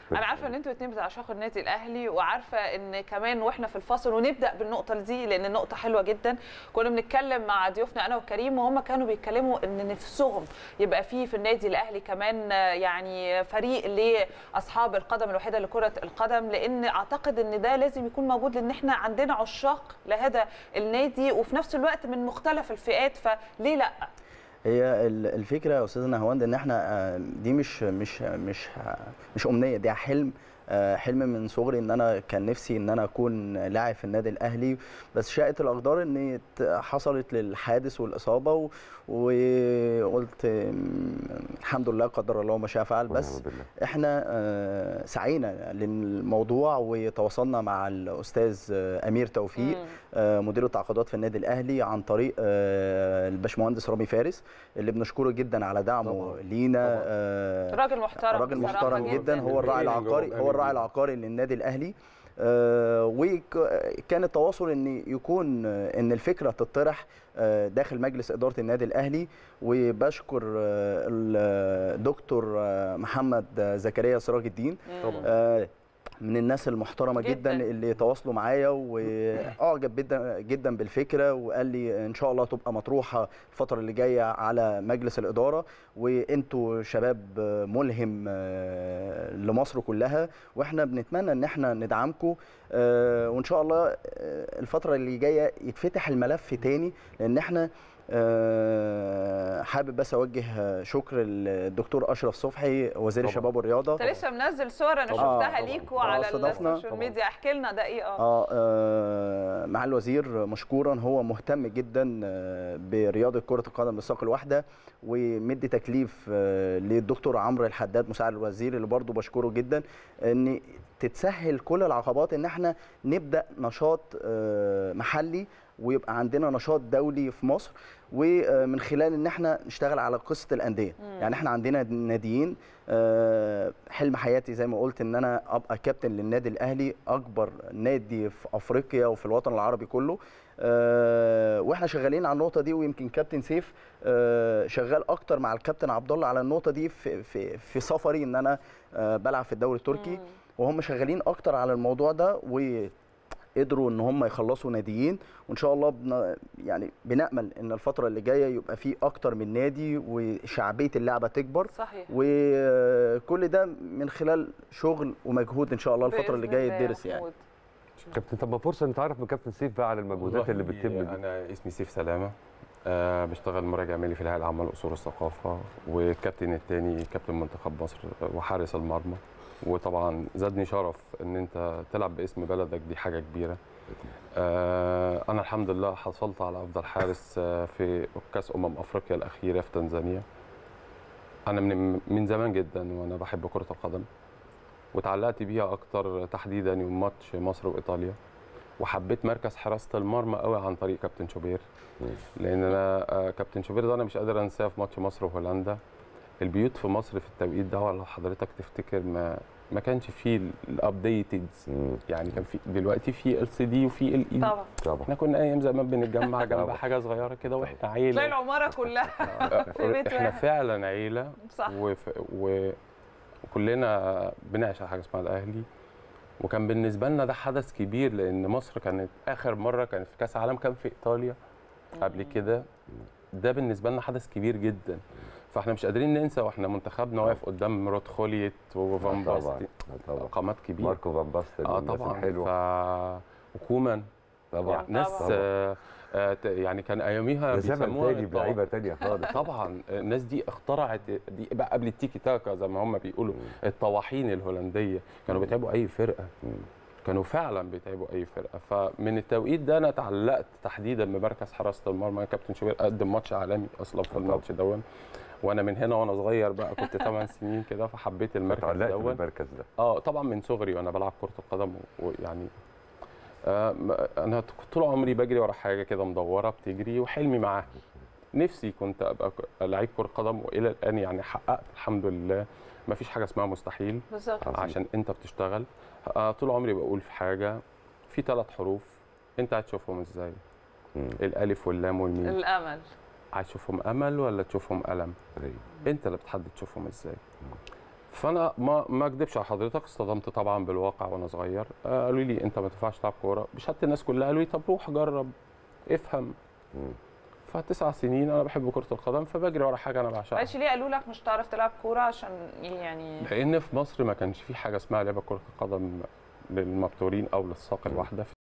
انا عارفه ان انتوا الاثنين بتعشقوا النادي الاهلي وعارفه ان كمان واحنا في الفاصل ونبدا بالنقطه دي لان النقطه حلوه جدا كنا بنتكلم مع ضيوفنا انا وكريم وهم كانوا بيتكلموا ان نفسهم يبقى فيه في النادي الاهلي كمان يعني فريق لاصحاب القدم الوحيده لكره القدم لان اعتقد ان ده لازم يكون موجود لان احنا عندنا عشاق لهذا النادي وفي نفس الوقت من مختلف الفئات فليه لا هي الفكره يا استاذ نهواند ان احنا دي مش مش مش مش امنيه دي حلم حلم من صغري ان انا كان نفسي ان انا اكون لاعب في النادي الاهلي بس شاءت الاقدار ان حصلت للحادث والاصابه وقلت الحمد لله قدر الله ما شاء فعل بس احنا سعينا للموضوع وتواصلنا مع الاستاذ امير توفيق مدير التعاقدات في النادي الاهلي عن طريق الباشمهندس رامي فارس اللي بنشكره جدا على دعمه طبعا. لينا طبعا. راجل محترم راجل محترم جدا, جدا هو الراعي العقاري هو الراعي العقاري للنادي الاهلي آه وكان التواصل ان يكون ان الفكره تطرح آه داخل مجلس اداره النادي الاهلي وبشكر آه الدكتور محمد زكريا سراج الدين طبعا من الناس المحترمه جدا, جدا اللي تواصلوا معايا واعجب جدا جدا بالفكره وقال لي ان شاء الله تبقى مطروحه الفتره اللي جايه على مجلس الاداره وانتوا شباب ملهم لمصر كلها واحنا بنتمنى ان احنا ندعمكم وان شاء الله الفتره اللي جايه يتفتح الملف تاني لان احنا حابب بس اوجه شكر للدكتور اشرف صبحي وزير طبعا. الشباب والرياضه انت لسه منزل صور انا شفتها ليكوا على السوشيال ميديا احكي لنا ده ايه اه, آه مع الوزير مشكورا هو مهتم جدا برياضه كره القدم بالساق الواحده ومدي تكليف للدكتور عمرو الحداد مساعد الوزير اللي برضه بشكره جدا ان تتسهل كل العقبات ان احنا نبدا نشاط محلي ويبقى عندنا نشاط دولي في مصر ومن خلال ان احنا نشتغل على قصه الانديه يعني احنا عندنا ناديين حلم حياتي زي ما قلت ان انا ابقى كابتن للنادي الاهلي اكبر نادي في افريقيا وفي الوطن العربي كله واحنا شغالين على النقطه دي ويمكن كابتن سيف شغال اكتر مع الكابتن عبد الله على النقطه دي في في في سفري ان انا بلعب في الدوري التركي وهم شغالين اكتر على الموضوع ده و قدروا ان هم يخلصوا ناديين وان شاء الله بن يعني بنامل ان الفتره اللي جايه يبقى في اكتر من نادي وشعبيه اللعبه تكبر صحيح وكل ده من خلال شغل ومجهود ان شاء الله الفتره اللي جايه يدرس يعني كابتن طب ما فرصه نتعرف من كابتن سيف بقى على المجهودات اللي بتتم دي انا اسمي سيف سلامه أه بشتغل مراجع مالي في الهيئه العامه لاصول الثقافه والكابتن الثاني كابتن منتخب مصر وحارس المرمى وطبعا زادني شرف ان انت تلعب باسم بلدك دي حاجه كبيره آه انا الحمد لله حصلت على افضل حارس في كاس امم افريقيا الاخيره في تنزانيا انا من من زمان جدا وانا بحب كره القدم وتعلقت بيها اكتر تحديدا يوم ماتش مصر وايطاليا وحبيت مركز حراسه المرمى قوي عن طريق كابتن شوبير لان انا كابتن شوبير ده انا مش قادر انساه في ماتش مصر وهولندا البيوت في مصر في التوقيت ده لو حضرتك تفتكر ما ما كانش فيه الابديتد يعني كان في دلوقتي في ال سي دي وفي ال اي طبعا طبعا احنا كنا ايام زمان بنتجمع جنب حاجه صغيره كده واحنا عيله تلاقي العماره كلها في بيت احنا فعلا عيله صح وف... و... وكلنا بنعشق حاجه اسمها الاهلي وكان بالنسبه لنا ده حدث كبير لان مصر كانت اخر مره كانت في كاس عالم كان في ايطاليا قبل كده ده بالنسبه لنا حدث كبير جدا فاحنا مش قادرين ننسى واحنا منتخبنا واقف قدام مرات خوليت وفان باستي قامات كبيره ماركو فان باستي اه طبعا ف وكومان طبعا يعني ناس طبعا. آه آه يعني كان اياميها ده زمن بيسموها تاني بلعيبه تانيه خالص طبعا الناس دي اخترعت دي بقى قبل التيكي تاكا زي ما هم بيقولوا الطواحين الهولنديه كانوا بيتعبوا اي فرقه كانوا فعلا بيتعبوا اي فرقه فمن التوقيت ده انا اتعلقت تحديدا بمركز حراسه المرمى كابتن شوبير قدم ماتش عالمي اصلا في الماتش دون وانا من هنا وانا صغير بقى كنت 8 سنين كده فحبيت المركز اتعلقت دون بالمركز ده اه طبعا من صغري وانا بلعب كره القدم ويعني آه انا طول عمري بجري ورا حاجه كده مدوره بتجري وحلمي معاها نفسي كنت ابقى لعيب كره قدم والى الان يعني حققت الحمد لله ما فيش حاجه اسمها مستحيل بالظبط عشان انت بتشتغل آه طول عمري بقول في حاجه في ثلاث حروف انت هتشوفهم ازاي مم. الالف واللام والميم الامل هتشوفهم امل ولا تشوفهم الم أيوة. انت اللي بتحدد تشوفهم ازاي فانا ما ما اكذبش على حضرتك اصطدمت طبعا بالواقع وانا صغير آه، قالوا لي انت ما تنفعش تلعب كوره بشهاده الناس كلها قالوا لي طب روح جرب افهم مم. فتسع سنين انا بحب كره القدم فبجري ورا حاجه انا بعشقها معلش ليه قالوا لك مش هتعرف تلعب كوره عشان يعني لان في مصر ما كانش في حاجه اسمها لعبه كره القدم للمبتورين او للساق الواحده